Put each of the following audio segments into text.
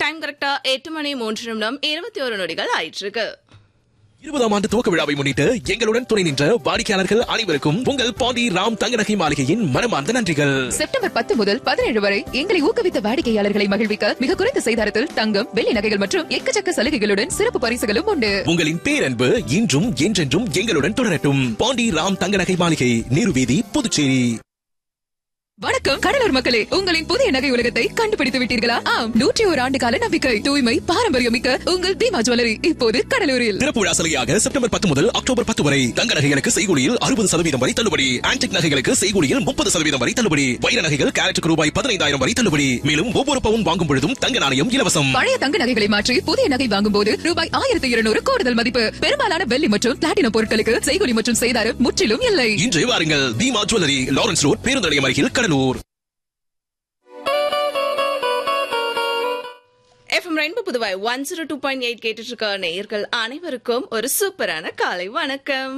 time கரெக்டா எட்டு மணி மூன்று நிமிடம் இருபத்தி ஒரு நொடிகள் ஆயிட்டு இருக்கு இருபதாம் ஆண்டு துவக்க விழாவை முன்னிட்டு எங்களுடன் துணை நின்ற வாடிக்கையாளர்கள் அனைவருக்கும் உங்கள் பாண்டி ராம் தங்கநகை மாளிகையின் மனமார்ந்த நன்றிகள் செப்டம்பர் பத்து முதல் பதினேழு வரை எங்களை ஊக்குவித்த வாடிக்கையாளர்களை மகிழ்விக்க மிக குறைந்த செய்தாரத்தில் தங்கம் வெள்ளி நகைகள் மற்றும் எக்கச்சக்க சலுகைகளுடன் சிறப்பு பரிசுகளும் உண்டு உங்களின் பேரன்பு இன்றும் என்றென்றும் எங்களுடன் தொடரட்டும் பாண்டி ராம் தங்கநகை மாளிகை நீருவீதி புதுச்சேரி வணக்கம் கடலூர் மக்களே உங்களின் புதிய நகை உலகத்தை கண்டுபிடித்து விட்டீர்களா ஆம் நூற்றி ஒரு ஆண்டு கால நம்பிக்கை தூய்மை பாரம்பரியம் மிக்க உங்கள் தீமா ஜுவல்லரி இப்போது கடலூரில் திறப்பு விழா சலுகையாக செப்டம்பர் பத்து முதல் அக்டோபர் பத்து வரை தங்க நகைகளுக்கு செய்கூலியில் அறுபது சதவீதம் வரை தள்ளுபடி ஆன்டிக் நகைகளுக்கு செய்கூலியில் முப்பது சதவீதம் வரை தள்ளுபடி வைர நகைகள் கேரட்டுக்கு ரூபாய் பதினைந்தாயிரம் வரை தள்ளுபடி மேலும் ஒவ்வொரு பவுன் வாங்கும் பொழுதும் தங்க நாணயம் இலவசம் பழைய தங்க நகைகளை மாற்றி புதிய நகை வாங்கும் போது ரூபாய் ஆயிரத்தி இருநூறு கூடுதல் மதிப்பு பெரும்பாலான வெள்ளி மற்றும் பிளாட்டினம் பொருட்களுக்கு செய்கூலி மற்றும் செய்தாரம் முற்றிலும் இல்லை இன்று வாருங்கள் தீமா ஜுவல்லரி லாரன்ஸ் ரோட் பேருந்து நிலையம் அருகில் Cuddalore FM rainbow Puduvai one zero two point eight கேட்டுட்டு இருக்க நேயர்கள் அனைவருக்கும் ஒரு சூப்பரான காலை வணக்கம்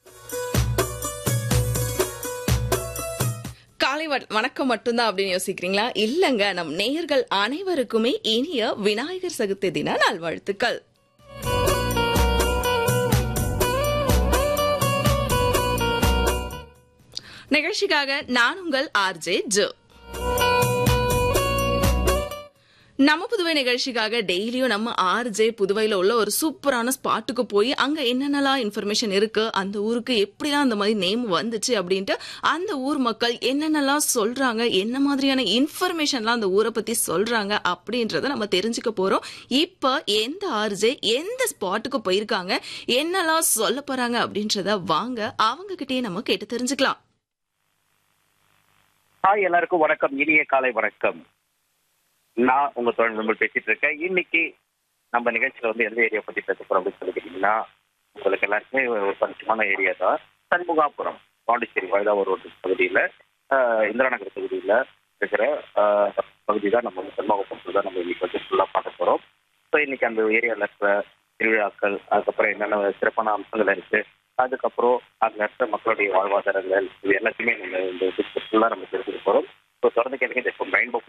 காலை வ- வணக்கம் மட்டும்தான் அப்படின்னு யோசிக்கிறீங்களா இல்லங்க நம் நேயர்கள் அனைவருக்குமே இனிய விநாயகர் சதுர்த்தி தின நல்வாழ்த்துக்கள் நிகழ்ச்சிக்காக நான் உங்கள் ஆர்ஜே ஜோ நம்ம புதுவை நிகழ்ச்சிக்காக டெய்லியும் நம்ம ஆர்ஜே புதுவையில உள்ள ஒரு சூப்பரான ஸ்பாட்டுக்கு போய் அங்க என்னென்னலாம் இன்ஃபர்மேஷன் இருக்கு அந்த ஊருக்கு எப்படிலாம் அந்த மாதிரி நேம் வந்துச்சு அப்படின்ட்டு அந்த ஊர் மக்கள் என்னென்னலாம் சொல்றாங்க என்ன மாதிரியான இன்ஃபர்மேஷன்லாம் அந்த ஊரை பத்தி சொல்றாங்க அப்படின்றத நம்ம தெரிஞ்சுக்க போறோம் இப்ப எந்த ஆர்ஜே எந்த ஸ்பாட்டுக்கு போயிருக்காங்க என்னெல்லாம் சொல்ல போறாங்க அப்படின்றத வாங்க அவங்க கிட்டயே நம்ம கேட்டு தெரிஞ்சுக்கலாம் ஹாய் எல்லாருக்கும் வணக்கம் இனிய காலை வணக்கம் நான் உங்க தோழன் விமல் பேசிட்டு இருக்கேன் இன்னைக்கு நம்ம நிகழ்ச்சியில வந்து எந்த ஏரியா பத்தி பேச போறோம் அப்படின்னு சொல்லி கேட்டீங்கன்னா உங்களுக்கு எல்லாருக்குமே ஒரு பரிச்சயமான ஏரியா தான் சண்முகாபுரம் பாண்டிச்சேரி வயதாவூர் ரோடு பகுதியில ஆஹ், இந்திரா நகர் பகுதியில இருக்கிற ஆஹ், பகுதி தான் நம்ம வந்து சண்முகாபுரத்தில் தான் நம்ம இன்னைக்கு வந்து ஃபுல்லா பார்க்க போறோம் ஸோ இன்னைக்கு அந்த ஏரியால இருக்கிற திருவிழாக்கள் அதுக்கப்புறம் என்னென்ன சிறப்பான அம்சங்கள் இருக்கு அதுக்கப்புறம் அங்க இருக்கிற மக்களுடைய வாழ்வாதாரங்கள் இது எல்லாத்தையுமே நம்ம இந்த ஃபுல்லா நம்ம தெரிஞ்சுக்க போறோம் ஸோ தொடர்ந்து கேளுங்க இந்த ரெயின்போ